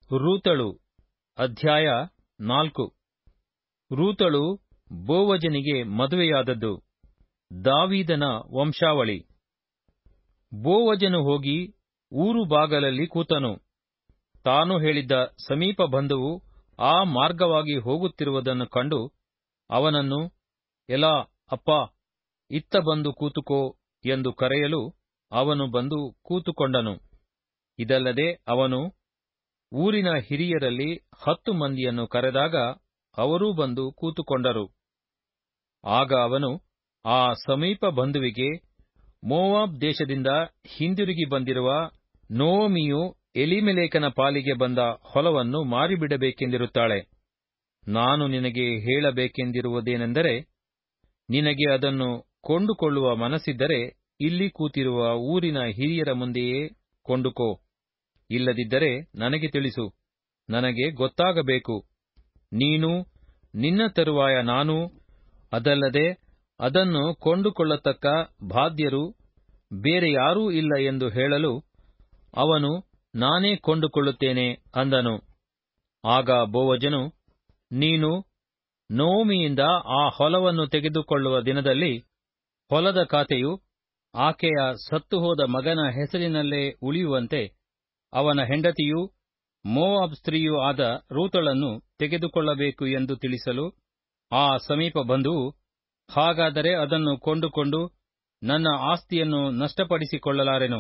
ರೂತಳು ಅಧ್ಯಾಯ ನಾಲ್ಕು ರೂತಳು ಬೋವಜನಿಗೆ ಮದುವೆಯಾದದ್ದು ದಾವೀದನ ವಂಶಾವಳಿ ಬೋವಜನು ಹೋಗಿ ಊರು ಬಾಗಲಲ್ಲಿ ಕೂತನು ತಾನು ಹೇಳಿದ್ದ ಸಮೀಪ ಬಂಧುವು ಆ ಮಾರ್ಗವಾಗಿ ಹೋಗುತ್ತಿರುವುದನ್ನು ಕಂಡು ಅವನನ್ನು ಎಲಾ ಅಪ್ಪ ಇತ್ತ ಬಂದು ಕೂತುಕೋ ಎಂದು ಕರೆಯಲು ಅವನು ಬಂದು ಕೂತುಕೊಂಡನು ಇದಲ್ಲದೆ ಅವನು ಊರಿನ ಹಿರಿಯರಲ್ಲಿ ಹತ್ತು ಮಂದಿಯನ್ನು ಕರೆದಾಗ ಅವರೂ ಬಂದು ಕೂತುಕೊಂಡರು ಆಗ ಅವನು ಆ ಸಮೀಪ ಬಂಧುವಿಗೆ ಮೋವಾಬ್ ದೇಶದಿಂದ ಹಿಂದಿರುಗಿ ಬಂದಿರುವ ನೋಮಿಯು ಎಲಿಮೆಲೇಕನ ಪಾಲಿಗೆ ಬಂದ ಹೊಲವನ್ನು ಮಾರಿಬಿಡಬೇಕೆಂದಿರುತ್ತಾಳೆ ನಾನು ನಿನಗೆ ಹೇಳಬೇಕೆಂದಿರುವುದೇನೆಂದರೆ ನಿನಗೆ ಅದನ್ನು ಕೊಂಡುಕೊಳ್ಳುವ ಮನಸ್ಸಿದ್ದರೆ ಇಲ್ಲಿ ಕೂತಿರುವ ಊರಿನ ಹಿರಿಯರ ಮುಂದೆಯೇ ಕೊಂಡುಕೋ ಇಲ್ಲದಿದ್ದರೆ ನನಗೆ ತಿಳಿಸು ನನಗೆ ಗೊತ್ತಾಗಬೇಕು ನೀನು ನಿನ್ನ ತರುವಾಯ ನಾನು ಅದಲ್ಲದೆ ಅದನ್ನು ಕೊಂಡುಕೊಳ್ಳತಕ್ಕ ಬಾಧ್ಯರು ಬೇರೆ ಯಾರೂ ಇಲ್ಲ ಎಂದು ಹೇಳಲು ಅವನು ನಾನೇ ಕೊಂಡುಕೊಳ್ಳುತ್ತೇನೆ ಅಂದನು ಆಗ ಬೋವಜನು ನೀನು ನೋಮಿಯಿಂದ ಆ ಹೊಲವನ್ನು ತೆಗೆದುಕೊಳ್ಳುವ ದಿನದಲ್ಲಿ ಹೊಲದ ಖಾತೆಯು ಆಕೆಯ ಸತ್ತುಹೋದ ಮಗನ ಹೆಸರಿನಲ್ಲೇ ಉಳಿಯುವಂತೆ ಅವನ ಹೆಂಡತಿಯೂ ಮೋವಾಬ್ ಸ್ತ್ರೀಯೂ ಆದ ರೂತಳನ್ನು ತೆಗೆದುಕೊಳ್ಳಬೇಕು ಎಂದು ತಿಳಿಸಲು ಆ ಸಮೀಪ ಬಂಧುವು ಹಾಗಾದರೆ ಅದನ್ನು ಕೊಂಡುಕೊಂಡು ನನ್ನ ಆಸ್ತಿಯನ್ನು ನಷ್ಟಪಡಿಸಿಕೊಳ್ಳಲಾರೆನು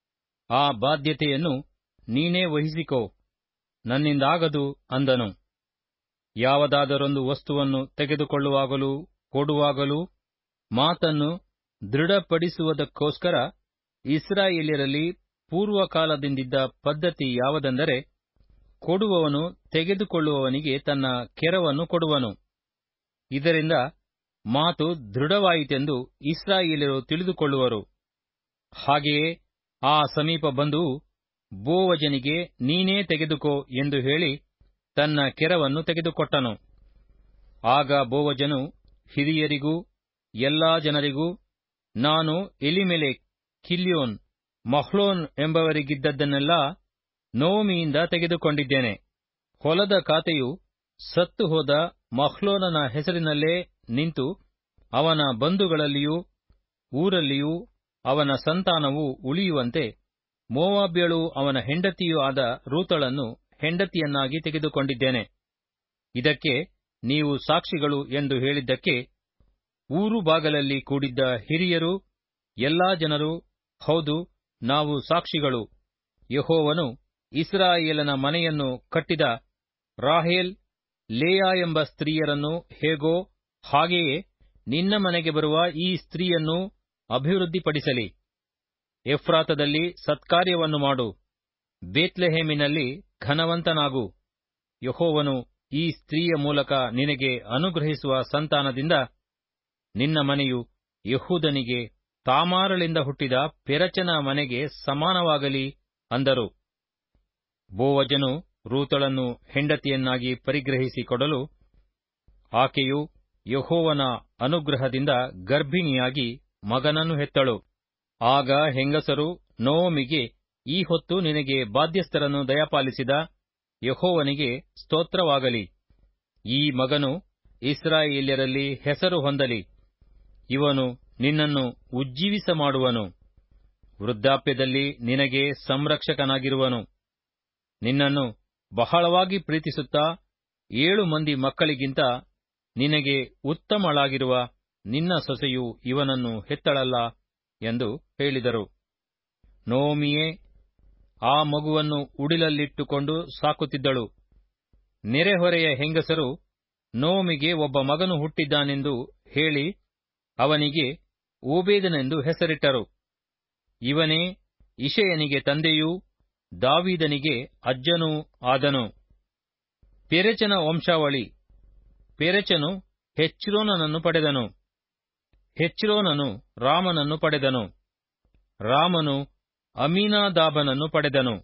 ಆ ಬಾಧ್ಯತೆಯನ್ನು ನೀನೇ ವಹಿಸಿಕೋ ನನ್ನಿಂದಾಗದು ಅಂದನು ಯಾವುದಾದರೊಂದು ವಸ್ತುವನ್ನು ತೆಗೆದುಕೊಳ್ಳುವಾಗಲೂ ಕೊಡುವಾಗಲೂ ಮಾತನ್ನು ದೃಢಪಡಿಸುವುದಕ್ಕೋಸ್ಕರ ಇಸ್ರಾಯೇಲ್ಯರಲ್ಲಿ ಪೂರ್ವಕಾಲದಿಂದಿದ್ದ ಪದ್ಧತಿ ಯಾವುದೆಂದರೆ ಕೊಡುವವನು ತೆಗೆದುಕೊಳ್ಳುವವನಿಗೆ ತನ್ನ ಕೆರವನ್ನು ಕೊಡುವನು ಇದರಿಂದ ಮಾತು ದೃಢವಾಯಿತೆಂದು ಇಸ್ರಾಯೇಲ್ಯರು ತಿಳಿದುಕೊಳ್ಳುವರು ಹಾಗೆಯೇ ಆ ಸಮೀಪ ಬಂಧುವು ಬೋವಜನಿಗೆ ನೀನೇ ತೆಗೆದುಕೋ ಎಂದು ಹೇಳಿ ತನ್ನ ಕೆರವನ್ನು ತೆಗೆದುಕೊಟ್ಟನು ಆಗ ಬೋವಜನು ಹಿರಿಯರಿಗೂ ಎಲ್ಲಾ ಜನರಿಗೂ ನಾನು ಎಲಿಮೆಲೆಕ್ ಕಿಲ್ಯೋನ್ ಮಹ್ಲೋನ್ ಎಂಬವರಿಗಿದ್ದದ್ದನ್ನೆಲ್ಲ ನೋಮಿಯಿಂದ ತೆಗೆದುಕೊಂಡಿದ್ದೇನೆ ಹೊಲದ ಖಾತೆಯು ಸತ್ತು ಹೋದ ಮಹ್ಲೋನನ ಹೆಸರಿನಲ್ಲೇ ನಿಂತು ಅವನ ಬಂಧುಗಳಲ್ಲಿಯೂ ಊರಲ್ಲಿಯೂ ಅವನ ಸಂತಾನವು ಉಳಿಯುವಂತೆ ಮೋವಾಬ್ಯಳೂ ಅವನ ಹೆಂಡತಿಯೂ ಆದ ರೂತಳನ್ನು ಹೆಂಡತಿಯನ್ನಾಗಿ ತೆಗೆದುಕೊಂಡಿದ್ದೇನೆ ಇದಕ್ಕೆ ನೀವು ಸಾಕ್ಷಿಗಳು ಎಂದು ಹೇಳಿದ್ದಕ್ಕೆ ಊರು ಬಾಗಲಲ್ಲಿ ಕೂಡಿದ್ದ ಹಿರಿಯರು ಎಲ್ಲಾ ಜನರು ಹೌದು ನಾವು ಸಾಕ್ಷಿಗಳು ಯಹೋವನು ಇಸ್ರಾಯೇಲನ ಮನೆಯನ್ನು ಕಟ್ಟಿದ ರಾಹೇಲ್ ಲೇಯಾ ಎಂಬ ಸ್ತ್ರೀಯರನ್ನು ಹೇಗೋ ಹಾಗೆಯೇ ನಿನ್ನ ಮನೆಗೆ ಬರುವ ಈ ಸ್ತ್ರೀಯನ್ನು ಅಭಿವೃದ್ಧಿಪಡಿಸಲಿ ಎಫ್ರಾತದಲ್ಲಿ ಸತ್ಕಾರ್ಯವನ್ನು ಮಾಡು ಬೇತ್ಲೆಹೇಮಿನಲ್ಲಿ ಘನವಂತನಾಗು ಯಹೋವನು ಈ ಸ್ತ್ರೀಯ ಮೂಲಕ ನಿನಗೆ ಅನುಗ್ರಹಿಸುವ ಸಂತಾನದಿಂದ ನಿನ್ನ ಮನೆಯು ಯಹೂದನಿಗೆ ತಾಮಾರಳಿಂದ ಹುಟ್ಟಿದ ಪೆರಚನ ಮನೆಗೆ ಸಮಾನವಾಗಲಿ ಅಂದರು ಬೋವಜನು ರೂತಳನ್ನು ಹೆಂಡತಿಯನ್ನಾಗಿ ಪರಿಗ್ರಹಿಸಿ ಕೊಡಲು ಆಕೆಯು ಯಹೋವನ ಅನುಗ್ರಹದಿಂದ ಗರ್ಭಿಣಿಯಾಗಿ ಮಗನನ್ನು ಹೆತ್ತಳು ಆಗ ಹೆಂಗಸರು ನೋಮಿಗೆ ಈ ಹೊತ್ತು ನಿನಗೆ ಬಾಧ್ಯಸ್ಥರನ್ನು ದಯಪಾಲಿಸಿದ ಯಹೋವನಿಗೆ ಸ್ತೋತ್ರವಾಗಲಿ ಈ ಮಗನು ಇಸ್ರಾಯೇಲ್ಯರಲ್ಲಿ ಹೆಸರು ಹೊಂದಲಿ ಇವನು ನಿನ್ನನ್ನು ಉಜ್ಜೀವಿಸ ಮಾಡುವನು ವೃದ್ಧಾಪ್ಯದಲ್ಲಿ ನಿನಗೆ ಸಂರಕ್ಷಕನಾಗಿರುವನು ನಿನ್ನನ್ನು ಬಹಳವಾಗಿ ಪ್ರೀತಿಸುತ್ತಾ ಏಳು ಮಂದಿ ಮಕ್ಕಳಿಗಿಂತ ನಿನಗೆ ಉತ್ತಮಳಾಗಿರುವ ನಿನ್ನ ಸೊಸೆಯು ಇವನನ್ನು ಹೆತ್ತಳಲ್ಲ ಎಂದು ಹೇಳಿದರು ನೋಮಿಯೇ ಆ ಮಗುವನ್ನು ಉಡಿಲಲ್ಲಿಟ್ಟುಕೊಂಡು ಸಾಕುತ್ತಿದ್ದಳು ನೆರೆಹೊರೆಯ ಹೆಂಗಸರು ನೋಮಿಗೆ ಒಬ್ಬ ಮಗನು ಹುಟ್ಟಿದ್ದಾನೆಂದು ಹೇಳಿ ಅವನಿಗೆ ಓಬೇದನೆಂದು ಹೆಸರಿಟ್ಟರು ಇವನೇ ಇಷಯನಿಗೆ ತಂದೆಯೂ ದಾವೀದನಿಗೆ ಅಜ್ಜನೂ ಆದನು ಪೆರೆಚನ ವಂಶಾವಳಿ ಪೆರೆಚನು ಹೆಚ್ರೋನನನ್ನು ಪಡೆದನು ಹೆಚ್ರೋನನು ರಾಮನನ್ನು ಪಡೆದನು ರಾಮನು ಅಮೀನಾದಾಬನನ್ನು ಪಡೆದನು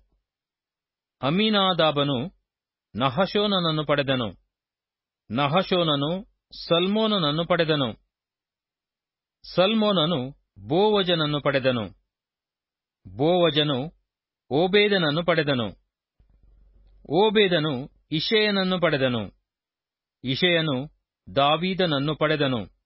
ಅಮೀನಾದಾಬನು ನಹಶೋನನನ್ನು ಪಡೆದನು ನಹಶೋನನು ಸಲ್ಮೋನನನ್ನು ಪಡೆದನು ಸಲ್ಮೋನನು ಬೋವಜನನ್ನು ಪಡೆದನು ಬೋವಜನು ಓಬೇದನನ್ನು ಪಡೆದನು ಓಬೇದನು ಇಷಯನನ್ನು ಪಡೆದನು ಇಷಯನು ದಾವೀದನನ್ನು ಪಡೆದನು